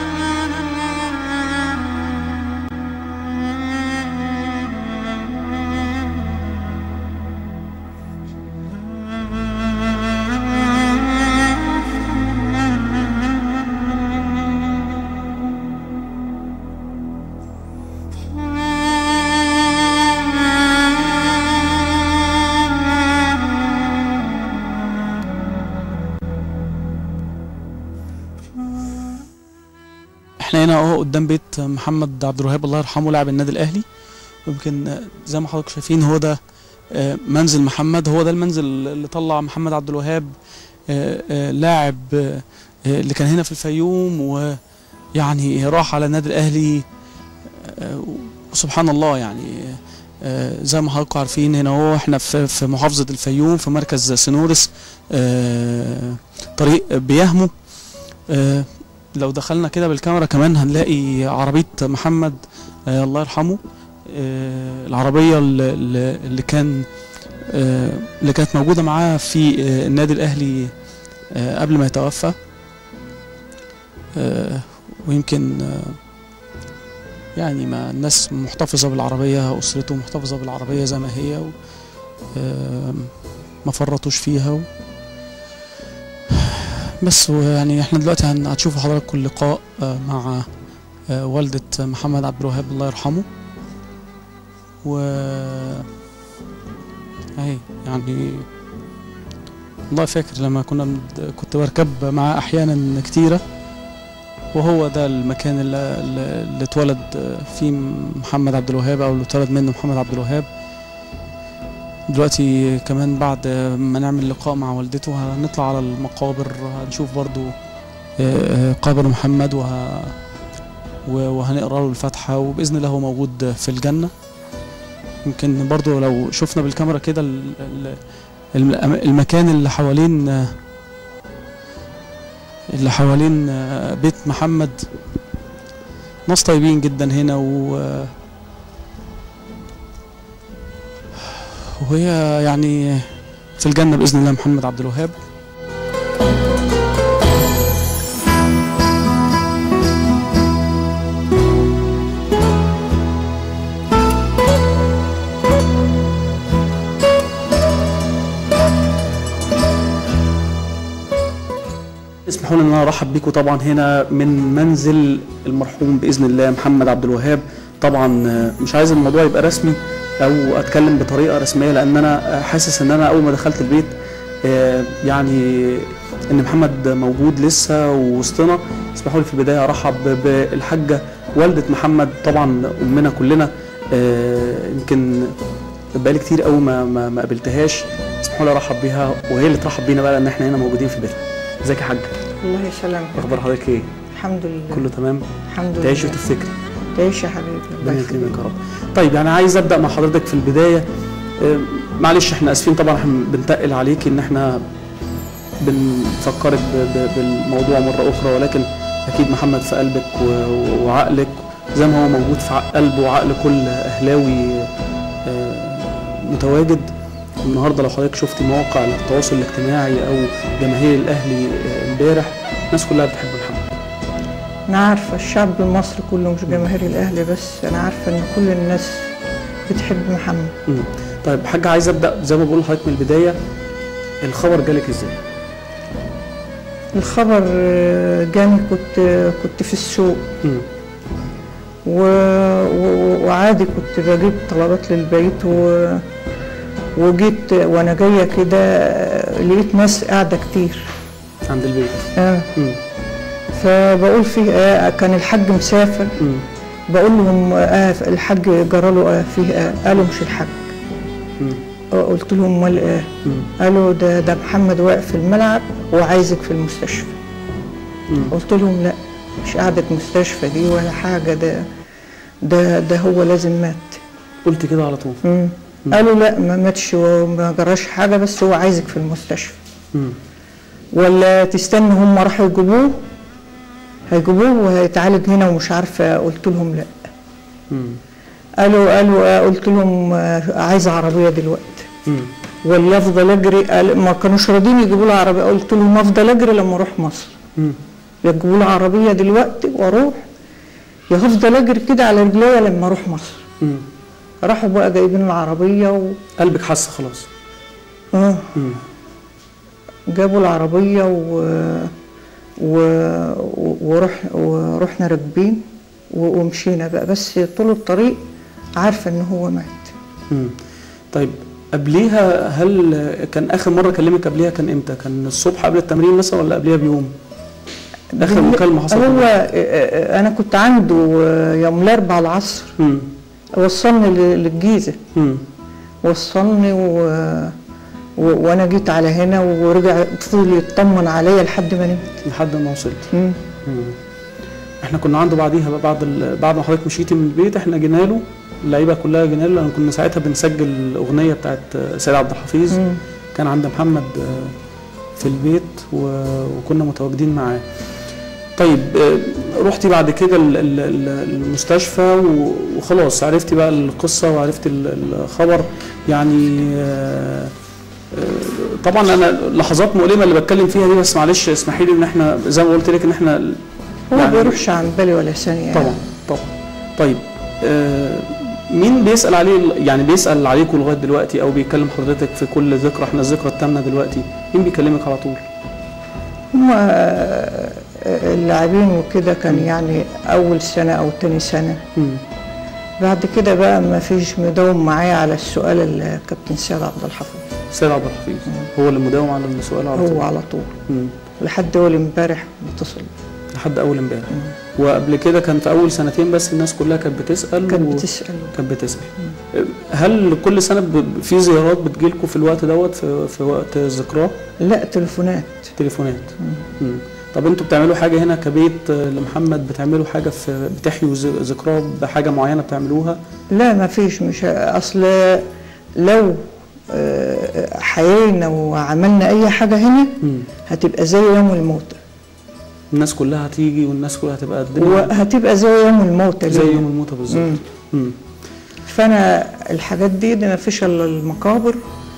احنا هنا اهو قدام بيت محمد عبد الوهاب الله يرحمه لاعب النادي الاهلي ويمكن آه، زي ما حضرتك شايفين هو ده آه، منزل محمد هو ده المنزل اللي طلع محمد عبد الوهاب آه، آه، لاعب آه، آه، اللي كان هنا في الفيوم ويعني راح على النادي الاهلي آه، وسبحان الله يعني آه، زي ما حضراتكم عارفين هنا هو احنا في في محافظة الفيوم في مركز سنورس آه، طريق بيهمو آه، لو دخلنا كده بالكاميرا كمان هنلاقي عربية محمد آه الله يرحمه آه العربية اللي, اللي كان آه اللي كانت موجودة معاه في آه النادي الأهلي آه قبل ما يتوفى آه ويمكن آه يعني ما الناس محتفظة بالعربية أسرته محتفظة بالعربية زي ما هي و آه ما فرطوش فيها و بس يعني احنا دلوقتي هن- هتشوفوا حضراتكم اللقاء آه، مع آه، والدة محمد عبد الوهاب الله يرحمه و اهي يعني والله فاكر لما كنا بند- كنت بركب معاه احيانا كتيرة وهو ده المكان اللي, اللي اللي اتولد آه، فيه محمد عبد الوهاب او اللي اتولد منه محمد عبد الوهاب دلوقتي كمان بعد ما نعمل لقاء مع والدته هنطلع على المقابر هنشوف برضو آه، آه، قبر محمد وه... و- وهنقرا له الفاتحة وبإذن الله هو موجود في الجنة يمكن برضو لو شفنا بالكاميرا كده ال- ال- الم- المكان اللي حوالين آه، اللي حوالين آه، بيت محمد ناس طيبين جدا هنا و آه، وهي يعني في الجنة بإذن الله محمد عبد الوهاب اسمحوا لي ان انا ارحب بيكم طبعا هنا من منزل المرحوم باذن الله محمد عبد الوهاب طبعا آه، مش عايز الموضوع يبقى رسمي او اتكلم بطريقه رسميه لان انا آه، حاسس ان انا اول ما دخلت البيت آه، يعني ان محمد موجود لسه ووسطنا اسمحوا لي في البدايه ارحب بالحاجه والده محمد طبعا امنا كلنا آه، يمكن بقالي كتير قوي ما ما ما قابلتهاش اسمحوا لي ارحب بيها وهي اللي ترحب بينا بقى لان احنا هنا موجودين في بيتها ازيك يا حاجه الله يسلمك اخبار حضرتك ايه الحمد لله كله تمام الحمد لله تعيش وتفتكر تعيش يا حبيبي الله ربنا يخليك يكرمك يا رب طيب يعني عايز ابدا مع حضرتك في البدايه آه، معلش احنا اسفين طبعا احنا بنتقل عليك ان احنا بنفكرك ب- ب- بالموضوع مره اخرى ولكن اكيد محمد في قلبك و- وعقلك زي ما هو موجود في عق- قلب وعقل كل اهلاوي آه، متواجد النهارده لو حضرتك شفت مواقع التواصل الاجتماعي او جماهير الاهلي آه، امبارح الناس كلها بتحب محمد انا عارفه الشعب المصري كله مش جماهير الاهلي بس انا عارفه ان كل الناس بتحب محمد مم. طيب حاجة عايز ابدا زي ما بقول لحضرتك من البدايه الخبر جالك ازاي؟ الخبر آه، جاني كنت كنت في السوق مم. و... و... وعادي كنت بجيب طلبات للبيت و... وجيت وانا جايه كده آه، لقيت ناس قاعده كتير عند البيت اه مم. فبقول فيه آه كان الحاج مسافر بقول لهم آه الحاج جرى له آه فيه آه قالوا مش الحاج آه قلت لهم امال ايه قالوا ده ده محمد واقف في الملعب وعايزك في المستشفى قلت لهم لا مش قعدة مستشفى دي ولا حاجة ده ده ده هو لازم مات قلت كده على طول مم. قالوا لا ما ماتش وما جراش حاجة بس هو عايزك في المستشفى مم. ولا تستنى هم راحوا يجيبوه هيجيبوه وهيتعالج هنا ومش عارفة قلت لهم لا مم. قالوا قالوا آه، قلت لهم آه، عايزة عربية دلوقتي مم. ولا افضل اجري قال- ما كانوش راضيين يجيبوا لي عربية قلت لهم افضل اجري لما اروح مصر مم. يجيبوا لي عربية دلوقتي واروح يا هفضل اجري كده على رجليا لما اروح مصر مم. راحوا بقى جايبين العربية و... قلبك حس خلاص اه مم. جابوا العربية و... و... و... ورح... ورحنا راكبين و... ومشينا بقى بس طول الطريق عارفة ان هو مات مم. طيب قبليها هل كان اخر مره كلمك قبليها كان امتى كان الصبح قبل التمرين مثلا ولا قبليها بيوم اخر مكالمه حصلت هو آه، آه، انا كنت عنده آه، يوم الاربعاء العصر مم. وصلني ل- للجيزة مم. وصلني و... و... وانا جيت على هنا ورجع فضل يطمن عليا لحد ما نمت لحد ما وصلت مم. مم. احنا كنا عنده بعديها بقى بعد ال... بعد ما حضرتك مشيتي من البيت احنا جينا له اللعيبه كلها جينا له لان كنا ساعتها بنسجل الاغنيه بتاعت سيد عبد الحفيظ مم. كان عند محمد آه، في البيت و... وكنا متواجدين معاه طيب آه، رحتي بعد كده ال- ال- ال- المستشفى و- وخلاص عرفتي بقى القصه وعرفتي ال- الخبر يعني آه، آه، طبعا انا لحظات مؤلمه اللي بتكلم فيها دي بس معلش اسمحي لي ان احنا زي ما قلت لك ان احنا هو ما بيروحش عن بالي ولا ثانية يعني. طبعا طبعا طيب آه، مين بيسأل عليه يعني بيسأل عليكم لغاية دلوقتي أو بيكلم حضرتك في كل ذكرى احنا الذكرى الثامنة دلوقتي مين بيكلمك على طول؟ هم آه، اللاعبين وكده كان يعني اول سنة او تاني سنة مم. بعد كده بقى ما فيش مداوم معايا على السؤال الكابتن سيد عبد الحفيظ سيد عبد الحفيظ هو اللي مداوم على السؤال على طول هو على طول مم. لحد اول امبارح متصل لحد أول امبارح وقبل كده كان في أول سنتين بس الناس كلها كانت بتسأل كانت و- بتسأل كانت بتسأل هل كل سنة ب- في زيارات بتجيلكم في الوقت دوت في, في وقت الذكرى؟ لا تليفونات تليفونات مم. طب انتوا بتعملوا حاجه هنا كبيت آه، لمحمد بتعملوا حاجه في بتحيوا ذ- ذكراه بحاجه معينه بتعملوها لا ما فيش مش اصل لو آه، حيينا وعملنا اي حاجة هنا مم. هتبقى زي يوم الموتى الناس كلها هتيجي والناس كلها هتبقى الدنيا وهتبقى زي يوم الموتى زي ليه؟ يوم الموتى بالظبط مم. مم. فانا الحاجات دي, دي ما فيش الا المقابر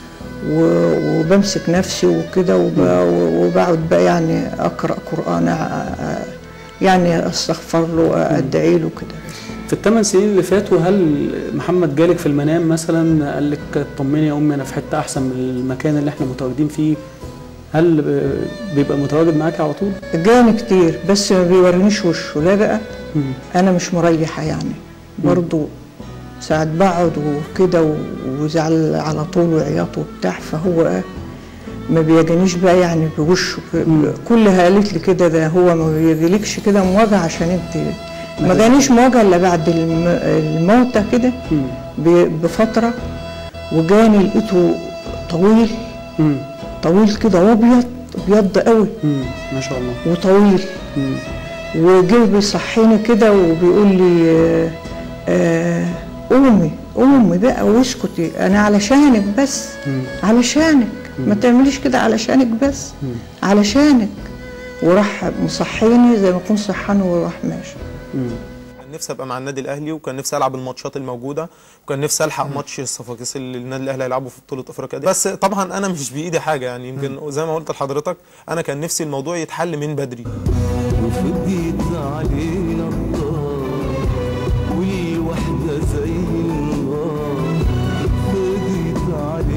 و- وبمسك نفسي وكده وب- وبقعد بقى يعني اقرا قران أ- يعني استغفر له ادعي له كده في الثمان سنين اللي فاتوا هل محمد جالك في المنام مثلا قال لك طمني يا امي انا في حته احسن من المكان اللي احنا متواجدين فيه هل ب- بيبقى متواجد معاك على طول؟ جاني كتير بس ما بيورينيش وشه لا بقى مم. انا مش مريحه يعني برضو ساعات بقعد وكده و- وزعل على طول وعياط وبتاع فهو ما بيجانيش بقى يعني بوشه ب- كلها قالت لي كده ده هو ما بيجيلكش كده مواجهه عشان انت ما جانيش مواجهه الا بعد الم- الموتى كده ب- بفتره وجاني لقيته طويل مم. طويل كده وابيض ابيض قوي مم. ما شاء الله وطويل مم. وجه بيصحيني كده وبيقول لي آه، آه، قومي قومي بقى واسكتي انا علشانك بس مم. علشانك ما تعمليش كده علشانك بس مم. علشانك وراح مصحيني زي ما يكون صحاني وراح ماشي مم. كان نفسي ابقى مع النادي الاهلي وكان نفسي العب الماتشات الموجوده وكان نفسي الحق ماتش الصفاقيس اللي النادي الاهلي هيلعبه في بطوله افريقيا دي بس طبعا انا مش بايدي حاجه يعني يمكن زي ما قلت لحضرتك انا كان نفسي الموضوع يتحل من بدري وفضيت علينا الطار والوحدة زي النار فضيت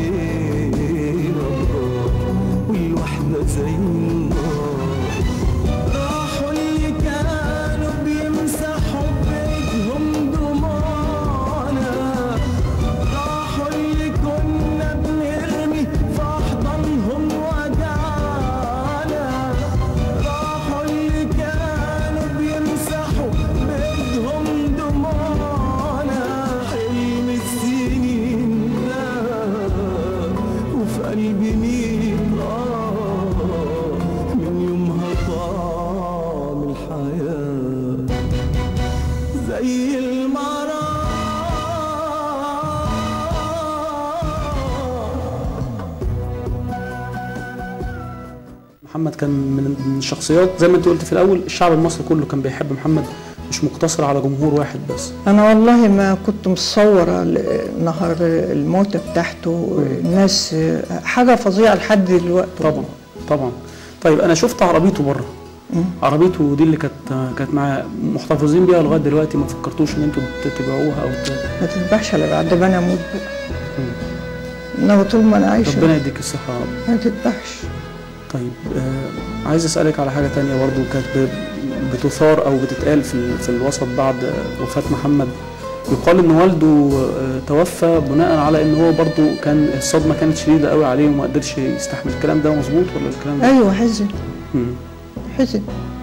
علينا الطار والوحدة زي النار راحوا اللي كانوا بيمسحوا بإيدهم دموعنا راحوا اللي كنا بنرمي في أحضانهم وجعنا راحوا اللي كانوا محمد كان من من الشخصيات زي ما انت قلت في الاول الشعب المصري كله كان بيحب محمد مش مقتصر على جمهور واحد بس انا والله ما كنت متصوره ل- نهار الموتة بتاعته الناس حاجه فظيعه لحد دلوقتي طبعا طبعا طيب انا شفت عربيته بره عربيته دي اللي كانت كانت معاه محتفظين بيها لغايه دلوقتي ما فكرتوش ان انتوا ت- تبيعوها او ت... ما تذبحش الا بعد ما انا اموت بقى انما طول ما انا عايشه ربنا يديك الصحه يا رب ما تذبحش طيب آه عايز اسالك على حاجه تانية برضو كانت ب- بتثار او بتتقال في ال- في الوسط بعد آه، وفاه محمد يقال ان والده آه توفى بناء على ان هو برضو كان الصدمه كانت شديده قوي عليه وما قدرش يستحمل الكلام ده مظبوط ولا الكلام ده ايوه حزن مم. حزن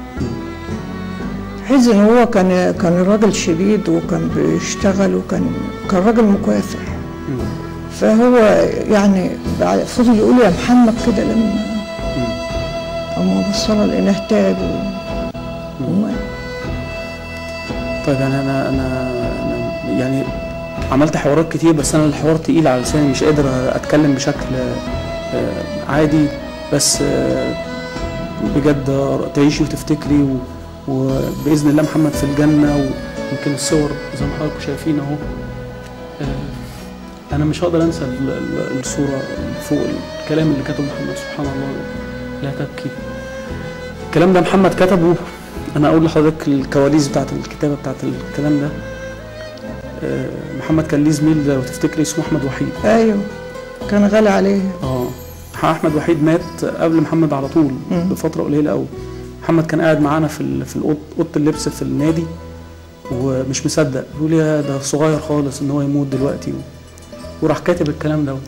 حزن هو كان كان راجل شديد وكان بيشتغل وكان كان راجل مكافح فهو يعني بعد- فضل يقول يا محمد كده لما اما بصنا لقيناه تعب و- ومات طيب يعني انا انا انا يعني عملت حوارات كتير بس انا الحوار تقيل على لساني مش قادر اتكلم بشكل آه، عادي بس آه، بجد تعيشي وتفتكري و- وباذن الله محمد في الجنه ويمكن الصور زي ما حضراتكم شايفين اهو آه، انا مش هقدر انسى ال- ال- الصوره فوق الكلام اللي كتبه محمد سبحان الله لا تبكي الكلام ده محمد كتبه انا اقول لحضرتك الكواليس بتاعت الكتابه بتاعت الكلام ده آه، محمد كان ليه زميل لو تفتكري اسمه احمد وحيد ايوه كان غالي عليه اه احمد وحيد مات قبل محمد على طول بفتره قليله قوي محمد كان قاعد معانا في ال- في الأوض- اوضه اللبس في النادي ومش مصدق بيقول يا ده صغير خالص ان هو يموت دلوقتي وراح كاتب الكلام دوت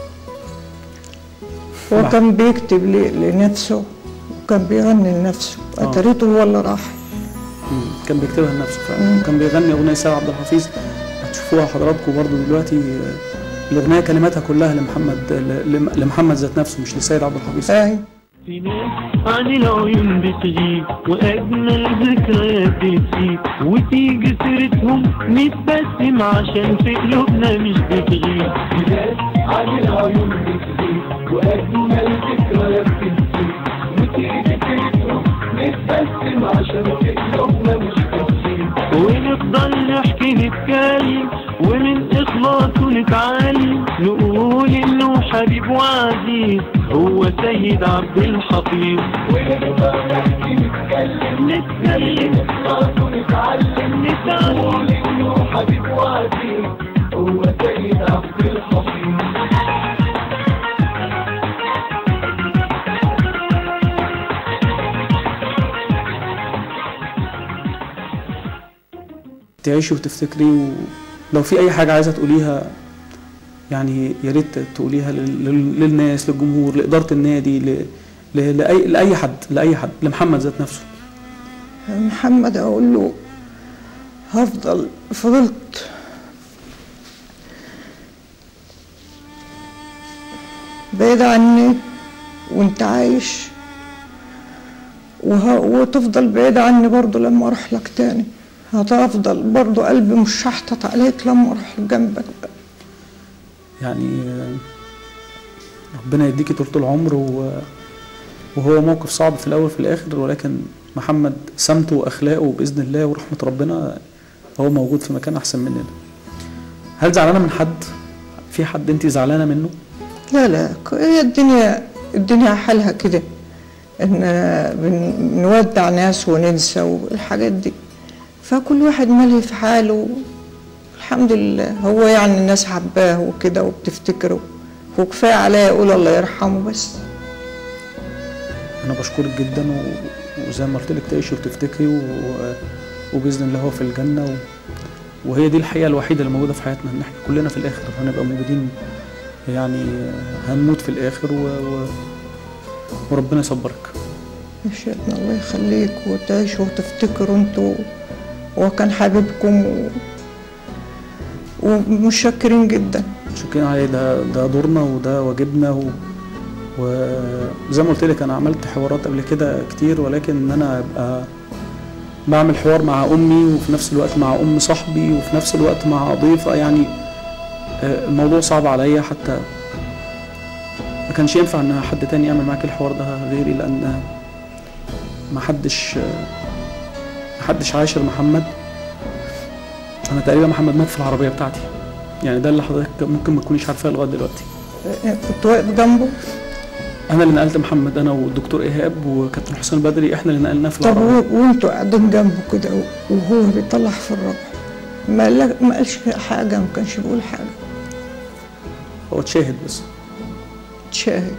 هو بعد- كان بيكتب ل- لنفسه وكان بيغني لنفسه آه. اتريته هو اللي راح مم. كان بيكتبها لنفسه فعلا وكان بيغني اغنيه سيد عبد الحفيظ هتشوفوها حضراتكم برضو دلوقتي آه، الاغنيه كلماتها كلها لمحمد ل- لمحمد ذات نفسه مش لسيد عبد الحفيظ في ناس عن العيون بتغيب واجمل ذكريات بتسيب وتيجي سيرتهم نتبسم عشان في قلوبنا مش بتغيب في ناس عن العيون بتغيب واجمل ذكريات بتسيب وتيجي سيرتهم نتبسم عشان في قلوبنا مش بتغيب ونفضل نحكي نتكلم ومن إخلاصه نتعلم نقول إنه حبيب وعزيز هو سيد عبد الحفيظ ونفضل نحكي نتكلم نتكلم إخلاصه نتعلم نتعلم نقول إنه حبيب وعزيز هو سيد عبد الحفيظ تعيشي وتفتكري ولو في اي حاجه عايزه تقوليها يعني يا ريت تقوليها لل- لل- للناس للجمهور لاداره النادي ل... ل... لاي لاي حد لاي حد لمحمد ذات نفسه محمد اقول له هفضل فضلت بعيد عني وانت عايش وه... وتفضل بعيد عني برضو لما اروح لك تاني هتفضل برضو قلبي مش هحتط عليك لما اروح جنبك يعني آه، ربنا يديكي طول العمر و... وهو موقف صعب في الاول في الاخر ولكن محمد سمته واخلاقه باذن الله ورحمه ربنا هو موجود في مكان احسن مننا هل زعلانه من حد في حد انت زعلانه منه لا لا هي الدنيا الدنيا حالها كده ان بن- بنودع ناس وننسى والحاجات دي فكل واحد ملهي في حاله الحمد لله هو يعني الناس حباه وكده وبتفتكره وكفايه عليا اقول الله يرحمه بس انا بشكرك جدا و... وزي ما قلت لك تعيشي وتفتكري و... وباذن الله هو في الجنه و... وهي دي الحقيقه الوحيده اللي موجوده في حياتنا ان احنا كلنا في الاخر هنبقى موجودين يعني هنموت في الاخر و... و... وربنا يصبرك مشيتنا الله يخليك وتعيشوا وتفتكروا انتوا وكان حبيبكم و... ومشكرين جدا شكرا عليه ده ده دورنا وده واجبنا و... وزي ما قلت لك انا عملت حوارات قبل كده كتير ولكن ان انا ابقى بعمل حوار مع امي وفي نفس الوقت مع ام صاحبي وفي نفس الوقت مع ضيفه يعني آه، الموضوع صعب عليا حتى ما كانش ينفع ان حد تاني يعمل معاك الحوار ده غيري لان ما حدش ما حدش عاشر محمد انا تقريبا محمد مات في العربيه بتاعتي يعني ده اللي حضرتك ممكن ما تكونيش عارفاه لغايه دلوقتي كنت واقف جنبه انا اللي نقلت محمد انا والدكتور ايهاب وكابتن حسين بدري احنا اللي نقلناه في طب العربيه و- وانتوا قاعدين جنبه كده وهو بيطلع في الربع ما قال- ما قالش حاجه ما كانش بيقول حاجه هو اتشاهد بس تشاهد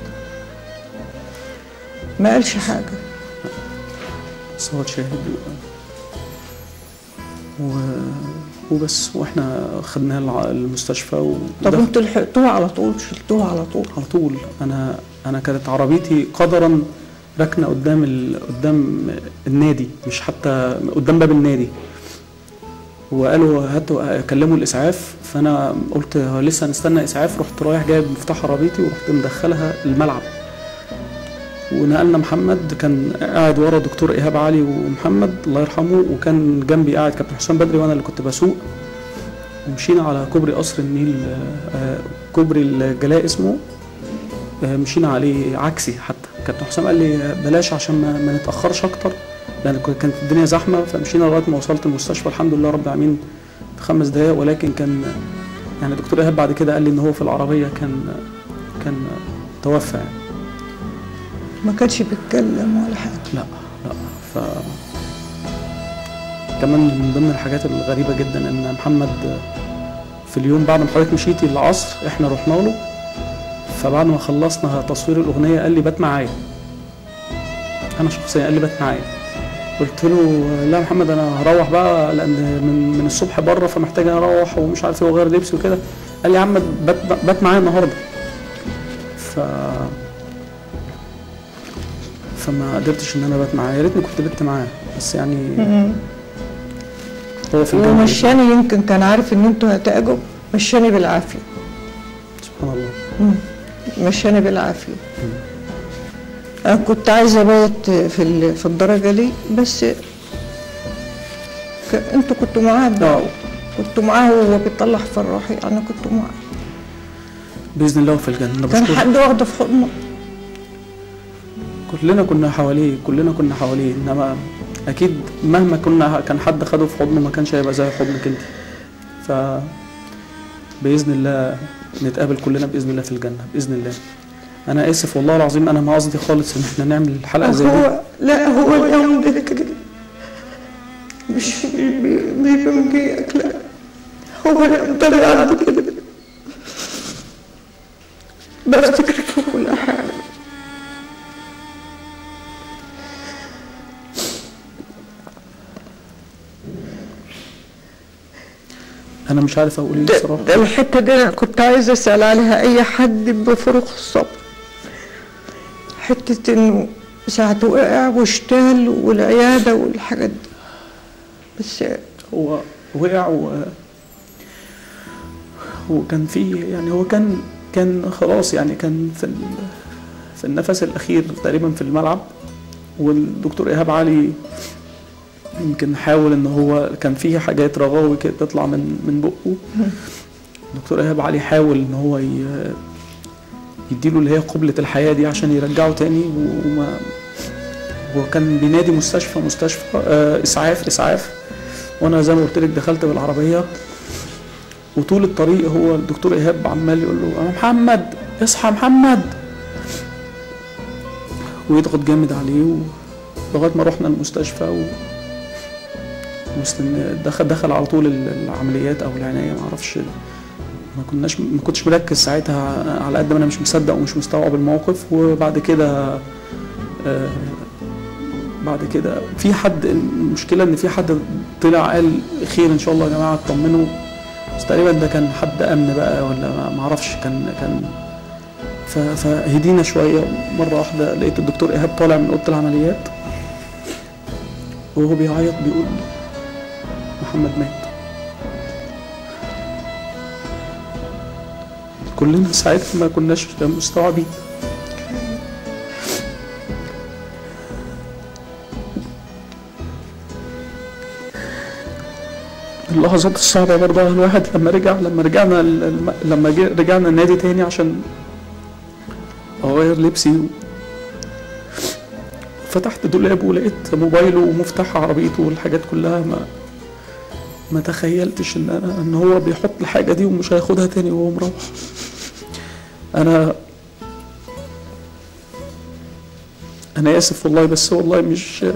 ما قالش حاجه بس هو اتشاهد و... و... وبس واحنا خدناه الع- المستشفى و... طب انتوا لحقتوه على طول شلتوه على طول على طول انا انا كانت عربيتي قدرا راكنه قدام ال... قدام النادي مش حتى قدام باب النادي وقالوا هاتوا كلموا الاسعاف فانا قلت هو لسه هنستنى اسعاف رحت رايح جايب مفتاح عربيتي ورحت مدخلها الملعب ونقلنا محمد كان قاعد ورا دكتور ايهاب علي ومحمد الله يرحمه وكان جنبي قاعد كابتن حسام بدري وانا اللي كنت بسوق ومشينا على كوبري قصر النيل آه، كوبري الجلاء اسمه آه، مشينا عليه عكسي حتى كابتن حسام قال لي بلاش عشان ما, ما نتاخرش اكتر لان كو- كانت الدنيا زحمه فمشينا لغايه ما وصلت المستشفى الحمد لله رب العالمين في خمس دقايق ولكن كان يعني دكتور ايهاب بعد كده قال لي ان هو في العربيه كان كان توفى يعني ما كانش بيتكلم ولا حاجه لا لا ف كمان من ضمن الحاجات الغريبة جدا ان محمد في اليوم بعد ما حضرتك مشيتي العصر احنا رحنا له فبعد ما خلصنا تصوير الاغنية قال لي بات معايا انا شخصيا قال لي بات معايا قلت له لا يا محمد انا هروح بقى لان من من الصبح بره فمحتاج أنا اروح ومش عارف ايه واغير لبسي وكده قال لي يا عم بات بات معايا النهارده ف فما قدرتش ان انا بات معاه يا ريتني كنت بت معاه بس يعني مم. هو في الجنة ومشاني يمكن كان عارف ان انتوا هتاجوا مشاني بالعافيه سبحان الله مم. مشاني بالعافيه انا كنت عايزه ابيت في ال- في الدرجه دي بس ك- انتوا كنتوا معاه بقى كنتوا معاه وهو بيطلع في الروحي انا كنت معاه باذن الله في الجنه أنا كان بشكرك. حد واخده في حضنه كلنا كنا حواليه كلنا كنا حواليه انما اكيد مهما كنا كان حد خده في حضنه ما كانش هيبقى زي حضنك انت ف باذن الله نتقابل كلنا باذن الله في الجنه باذن الله انا اسف والله العظيم انا ما قصدي خالص ان احنا نعمل الحلقه زي دي هو لا هو اليوم ده كده مش بي- بيبقى مجيئك لا هو اليوم ده بيعدي كده بفتكر في كل حاجة انا مش عارف اقول ايه ده, الصراحه ده الحتة دي أنا كنت عايزة أسأل عليها أي حد بفروغ الصبر حتة إنه ساعة وقع واشتغل والعيادة والحاجات دي بس هو وقع و... وكان في يعني هو كان كان خلاص يعني كان في ال... في النفس الاخير تقريبا في الملعب والدكتور ايهاب علي يمكن حاول ان هو كان فيه حاجات رغاوي كده تطلع من من بقه الدكتور ايهاب علي حاول ان هو ي... يديله اللي هي قبلة الحياة دي عشان يرجعه تاني وما هو كان بينادي مستشفى مستشفى آه اسعاف اسعاف وانا زي ما قلت لك دخلت بالعربيه وطول الطريق هو الدكتور ايهاب عمال يقول له يا محمد اصحى يا محمد ويضغط جامد عليه و... لغايه ما رحنا المستشفى و... مستن... دخل دخل على طول ال- العمليات او العنايه ما اعرفش ما كناش ما كنتش مركز ساعتها على قد ما انا مش مصدق ومش مستوعب الموقف وبعد كده آه بعد كده في حد المشكله ان في حد طلع قال خير ان شاء الله يا جماعه اطمنوا بس تقريبا ده كان حد امن بقى ولا ما ما اعرفش كان كان ف- فهدينا شويه مره واحده لقيت الدكتور ايهاب طالع من اوضه العمليات وهو بيعيط بيقول محمد مات كلنا ساعتها ما كناش مستوعبين اللحظات الصعبة برضه الواحد لما رجع لما رجعنا ال- الم- لما جي- رجعنا النادي تاني عشان اغير لبسي و... فتحت دولابه ولقيت موبايله ومفتاح عربيته والحاجات كلها ما ما تخيلتش ان انا ان هو بيحط الحاجه دي ومش هياخدها تاني وهو مروح انا انا اسف والله بس والله مش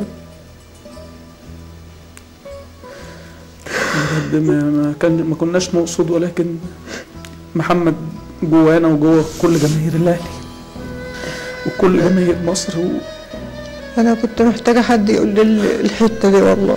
بجد ما ما كان ما كناش نقصد ولكن محمد جوانا وجوه كل جماهير الاهلي وكل جماهير مصر و... انا كنت محتاجه حد يقول لي ال- الحته دي والله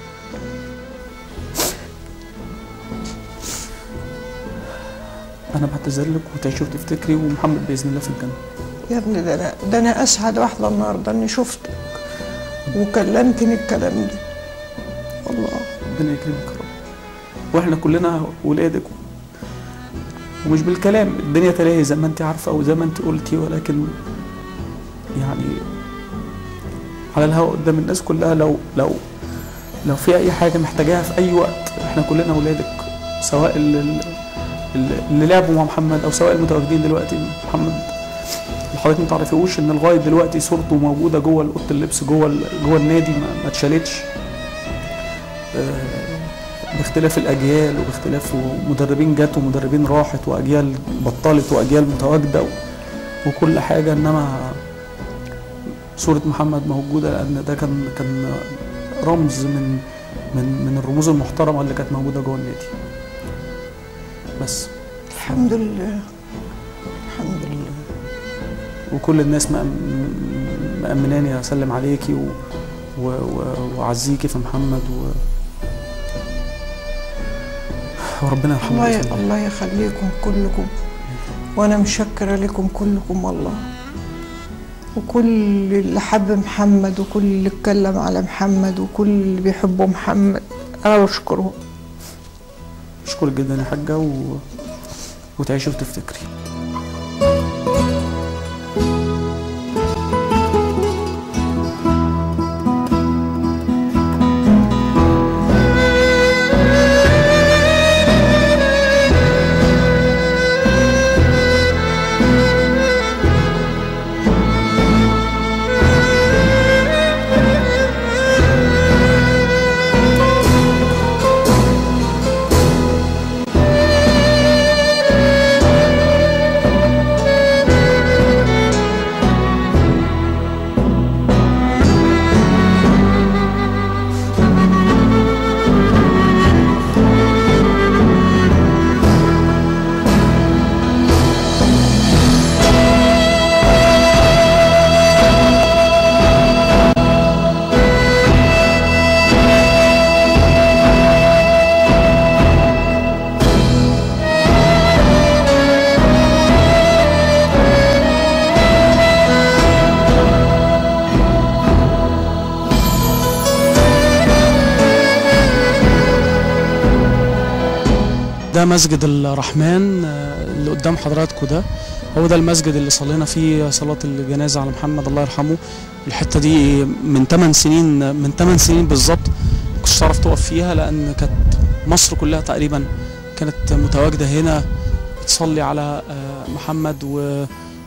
انا بعتذر لك وتعيشي وتفتكري ومحمد باذن الله في الجنه يا ابني ده انا ده انا اسعد واحده النهارده اني شفتك وكلمتني الكلام ده والله ربنا يكرمك يا رب واحنا كلنا ولادك ومش بالكلام الدنيا تلاهي زي ما انت عارفه وزي ما انت قلتي ولكن يعني على الهواء قدام الناس كلها لو لو لو في اي حاجه محتاجاها في اي وقت احنا كلنا ولادك سواء ال- ال- ال- اللي لعبوا مع محمد او سواء المتواجدين دلوقتي محمد اللي حضرتك ما تعرفيهوش ان لغايه دلوقتي صورته موجوده جوه اوضه اللبس جوه ال- جوه النادي ما ما اتشالتش آه، باختلاف الاجيال وباختلاف مدربين جت ومدربين راحت واجيال بطلت واجيال متواجده و- وكل حاجه انما صوره محمد موجوده لان ده كان كان رمز من من من الرموز المحترمه اللي كانت موجوده جوه النادي بس الحمد لله الحمد لله وكل الناس مأم- مأمناني أسلم عليكي و... و... و... وأعزيكي في محمد و... وربنا يرحمه الله بإذن ي- الله. الله يخليكم كلكم وانا مشكره لكم كلكم والله وكل اللي حب محمد وكل اللي اتكلم على محمد وكل اللي بيحبوا محمد انا بشكرهم أشكرك جدا يا حاجة و... وتعيشي وتفتكري ده مسجد الرحمن آه، اللي قدام حضراتكم ده هو ده المسجد اللي صلينا فيه صلاة الجنازة على محمد الله يرحمه الحتة دي من 8 سنين من 8 سنين بالظبط كنتش تعرف تقف فيها لأن كانت مصر كلها تقريبا كانت متواجدة هنا بتصلي على آه، محمد و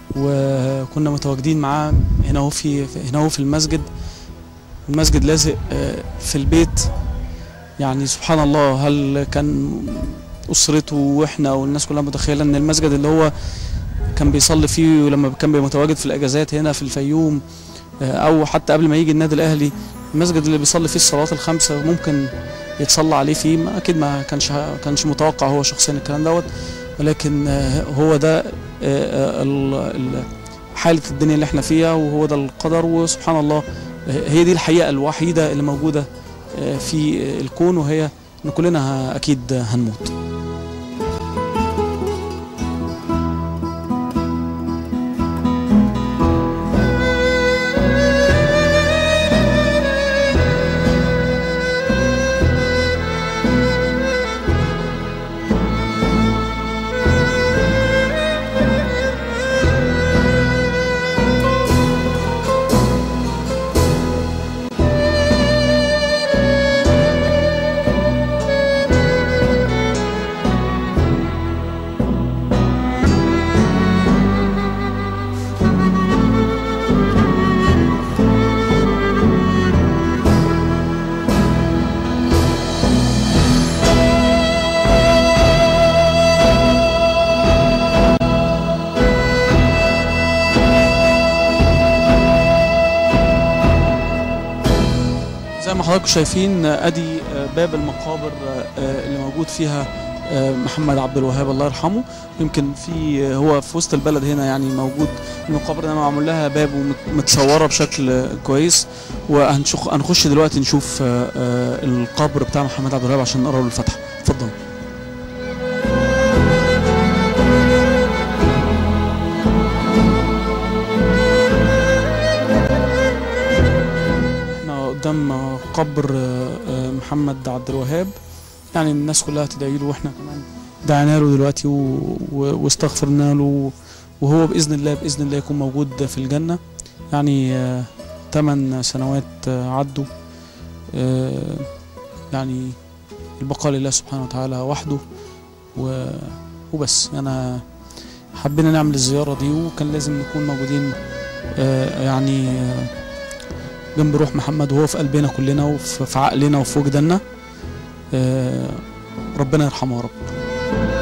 وكنا متواجدين معاه هنا هو في هنا هو في المسجد المسجد لازق آه، في البيت يعني سبحان الله هل كان اسرته واحنا والناس كلها متخيله ان المسجد اللي هو كان بيصلي فيه ولما كان بيبقى متواجد في الاجازات هنا في الفيوم آه، او حتى قبل ما يجي النادي الاهلي المسجد اللي بيصلي فيه الصلوات الخمسه ممكن يتصلى عليه فيه ما اكيد ما كانش كانش متوقع هو شخصيا الكلام دوت ولكن آه، هو ده آه، آه، ال- ال- حاله الدنيا اللي احنا فيها وهو ده القدر وسبحان الله آه، هي دي الحقيقه الوحيده اللي موجوده آه، في الكون وهي ان كلنا ه- اكيد هنموت ما حضراتكم شايفين آه، ادي آه، باب المقابر آه، آه، اللي موجود فيها آه، محمد عبد الوهاب الله يرحمه يمكن في آه، هو في وسط البلد هنا يعني موجود المقابر ده معمول لها باب ومتصوره بشكل آه، كويس وهنشوف هنخش دلوقتي نشوف آه، آه، القبر بتاع محمد عبد الوهاب عشان نقرا له الفاتحه اتفضل احنا قدام قبر آه، آه، محمد عبد الوهاب يعني الناس كلها تدعي له واحنا كمان دعينا له دلوقتي و... و... واستغفرنا له وهو باذن الله باذن الله يكون موجود في الجنه يعني آه، ثمان سنوات آه، عدوا آه، يعني البقاء لله سبحانه وتعالى وحده و... وبس انا حبينا نعمل الزياره دي وكان لازم نكون موجودين آه، يعني آه، جنب روح محمد وهو في قلبنا كلنا وفي في عقلنا وفي وجداننا آه، ربنا يرحمه يا رب